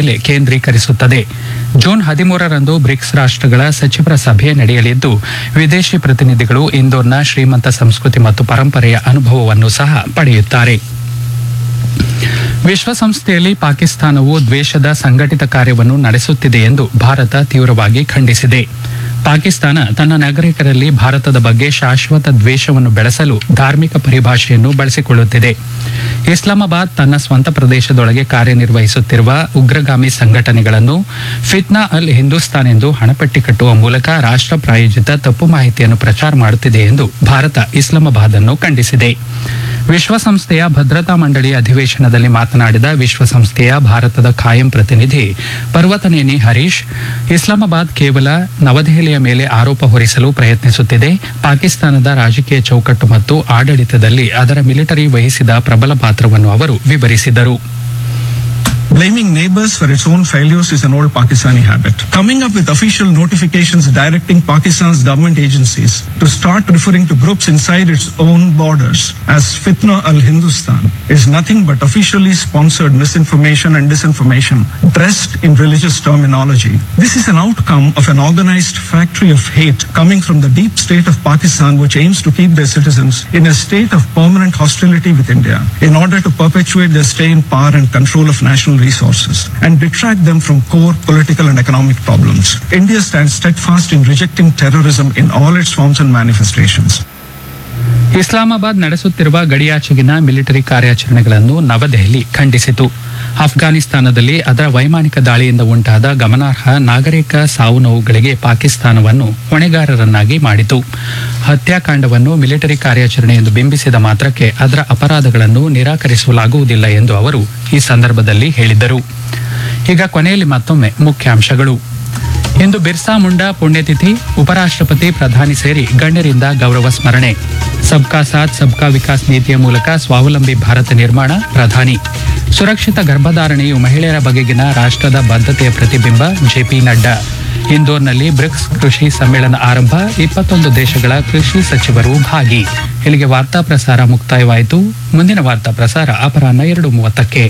ಮೇಲೆ ಕೇಂದ್ರೀಕರಿಸುತ್ತದೆ June ಹದಿಮೂರರಂದು BRICS ರಾಷ್ಟ್ರಗಳ ಸಚಿವರ ಸಭೆ ನಡೆಯಲಿದ್ದು ವಿದೇಶಿ ಪ್ರತಿನಿಧಿಗಳು ಇಂದೋರ್ನ ಶ್ರೀಮಂತ ಸಂಸ್ಕೃತಿ ಮತ್ತು ಪರಂಪರೆಯ ಅನುಭವವನ್ನು ಸಹ ಪಡೆಯುತ್ತಾರೆ ವಿಶ್ವಸಂಸ್ಥೆಯಲ್ಲಿ ಪಾಕಿಸ್ತಾನವು ದ್ವೇಷದ ಸಂಘಟಿತ ಕಾರ್ಯವನ್ನು ನಡೆಸುತ್ತಿದೆ ಎಂದು ಭಾರತ ತೀವ್ರವಾಗಿ ಖಂಡಿಸಿದೆ ಪಾಕಿಸ್ತಾನ ತನ್ನ ನಾಗರಿಕರಲ್ಲಿ ಭಾರತದ ಬಗ್ಗೆ ಶಾಶ್ವತ ದ್ವೇಷವನ್ನು ಬೆಳೆಸಲು ಧಾರ್ಮಿಕ ಪರಿಭಾಷೆಯನ್ನು ಬಳಸಿಕೊಳ್ಳುತ್ತಿದೆ ಇಸ್ಲಾಮಾಬಾದ್ ತನ್ನ ಸ್ವಂತ ಪ್ರದೇಶದೊಳಗೆ ಕಾರ್ಯನಿರ್ವಹಿಸುತ್ತಿರುವ ಉಗ್ರಗಾಮಿ ಸಂಘಟನೆಗಳನ್ನು ಫಿತ್ನಾ ಅಲ್ ಹಿಂದೂಸ್ತಾನ್ ಎಂದು ಹಣಪಟ್ಟಿ ಕಟ್ಟುವ ಮೂಲಕ ರಾಷ್ಟ್ರ ಪ್ರಾಯೋಜಿತ ತಪ್ಪು ಮಾಹಿತಿಯನ್ನು ಪ್ರಚಾರ ಮಾಡುತ್ತಿದೆ ಎಂದು ಭಾರತ ಇಸ್ಲಾಮಾಬಾದ್ ಅನ್ನು ಖಂಡಿಸಿದೆ ವಿಶ್ವಸಂಸ್ಥೆಯ ಭದ್ರತಾ ಮಂಡಳಿ ಅಧಿವೇಶನದಲ್ಲಿ ಮಾತನಾಡಿದ ವಿಶ್ವಸಂಸ್ಥೆಯ ಭಾರತದ ಖಾಯಂ ಪ್ರತಿನಿಧಿ ಪರ್ವತನೇನಿ ಹರೀಶ್ ಇಸ್ಲಾಮಾಬಾದ್ ಕೇವಲ ನವದೆಹಲಿಯ ಮೇಲೆ ಆರೋಪ ಹೊರಿಸಲು ಪ್ರಯತ್ನಿಸುತ್ತಿದೆ ಪಾಕಿಸ್ತಾನದ ರಾಜಕೀಯ ಚೌಕಟ್ಟು ಮತ್ತು ಆಡಳಿತದಲ್ಲಿ ಅದರ ಮಿಲಿಟರಿ ವಹಿಸಿದ ಪ್ರಬಲ ಪಾತ್ರವನ್ನು ಅವರು ವಿವರಿಸಿದರು Blaming neighbors for its own failures is an old Pakistani habit. Coming up with official notifications directing Pakistan's government agencies to start referring to groups inside its own borders as Fitna al Hindustan is nothing but officially sponsored misinformation and disinformation dressed in religious terminology. This is an outcome of an organized factory of hate coming from the deep state of Pakistan, which aims to keep their citizens in a state of permanent hostility with India in order to perpetuate their stay in power and control of national resources and detract them from core political and economic problems. India stands steadfast in rejecting terrorism in all its forms and manifestations. Islamabad ನಡೆಸುತ್ತಿರುವ ಗಡಿಯಾಚೆಗಿನ military ಕಾರ್ಯಾಚರಣೆಗಳನ್ನು ನವದೆಹಲಿ ಖಂಡಿಸಿತು ಅಫ್ಘಾನಿಸ್ತಾನದಲ್ಲಿ ಅದರ ವೈಮಾನಿಕ ದಾಳಿಯಿಂದ ಉಂಟಾದ ಗಮನಾರ್ಹ ನಾಗರಿಕ ಸಾವು ನೋವುಗಳಿಗೆ ಪಾಕಿಸ್ತಾನವನ್ನು ಹೊಣೆಗಾರರನ್ನಾಗಿ ಮಾಡಿತು ಹತ್ಯಾಕಾಂಡವನ್ನು ಮಿಲಿಟರಿ ಕಾರ್ಯಾಚರಣೆ ಎಂದು ಬಿಂಬಿಸಿದ ಮಾತ್ರಕ್ಕೆ ಅದರ ಅಪರಾಧಗಳನ್ನು ನಿರಾಕರಿಸಲಾಗುವುದಿಲ್ಲ ಎಂದು ಅವರು ಈ ಸಂದರ್ಭದಲ್ಲಿ ಹೇಳಿದರು ಈಗ ಕೊನೆಯಲ್ಲಿ ಮತ್ತೊಮ್ಮೆ ಮುಖ್ಯಾಂಶಗಳು ಇಂದು ಬಿರ್ಸಾ ಮುಂಡಾ ಪುಣ್ಯತಿಥಿ ಉಪರಾಷ್ಟ್ರಪತಿ ಪ್ರಧಾನಿ ಸೇರಿ ಗಣ್ಯರಿಂದ ಗೌರವ ಸ್ಮರಣೆ ಸಬ್ಕಾ ಸಾಥ್ ಸಬ್ಕಾ ವಿಕಾಸ್ ನೀತಿಯ ಮೂಲಕ ಸ್ವಾವಲಂಬಿ ಭಾರತ ನಿರ್ಮಾಣ ಪ್ರಧಾನಿ ಸುರಕ್ಷಿತ ಗರ್ಭಧಾರಣೆಯು ಮಹಿಳೆಯರ ಬಗೆಗಿನ ರಾಷ್ಟ್ರದ ಬದ್ಧತೆಯ ಪ್ರತಿಬಿಂಬ ಜೆಪಿ ನಡ್ಡಾ ಇಂದೋರ್ನಲ್ಲಿ ಬ್ರಿಕ್ಸ್ ಕೃಷಿ ಸಮ್ಮೇಳನ ಆರಂಭ ಇಪ್ಪತ್ತೊಂದು ದೇಶಗಳ ಕೃಷಿ ಸಚಿವರು ಭಾಗಿ ಇಲ್ಲಿಗೆ ವಾರ್ತಾ ಪ್ರಸಾರ ಮುಕ್ತಾಯವಾಯಿತು ಮುಂದಿನ ವಾರ್ತಾ ಪ್ರಸಾರ ಅಪರಾಹ್ನ ಎರಡು ಮೂವತ್ತಕ್ಕೆ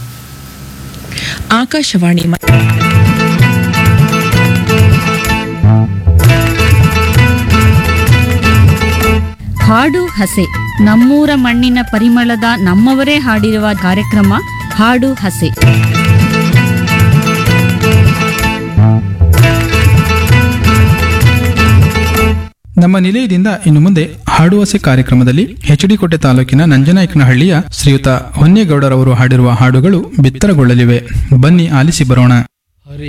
ಆಕಾಶವಾಣಿ ಮ- ಹಾಡು ಹಸೆ ನಮ್ಮೂರ ಮಣ್ಣಿನ ಪರಿಮಳದ ನಮ್ಮವರೇ ಹಾಡಿರುವ ಕಾರ್ಯಕ್ರಮ ಹಾಡು ಹಸೆ ನಮ್ಮ ನಿಲಯದಿಂದ ಇನ್ನು ಮುಂದೆ ಹಾಡುವಸೆ ಕಾರ್ಯಕ್ರಮದಲ್ಲಿ ಹೆಚ್ಡಿಕೋಟೆ ತಾಲೂಕಿನ ನಂಜನಾಯಕನಹಳ್ಳಿಯ ಶ್ರೀಯುತ ಹೊನ್ನೇಗೌಡರವರು ಹಾಡಿರುವ ಹಾಡುಗಳು ಬಿತ್ತರಗೊಳ್ಳಲಿವೆ ಬನ್ನಿ ಆಲಿಸಿ ಬರೋಣ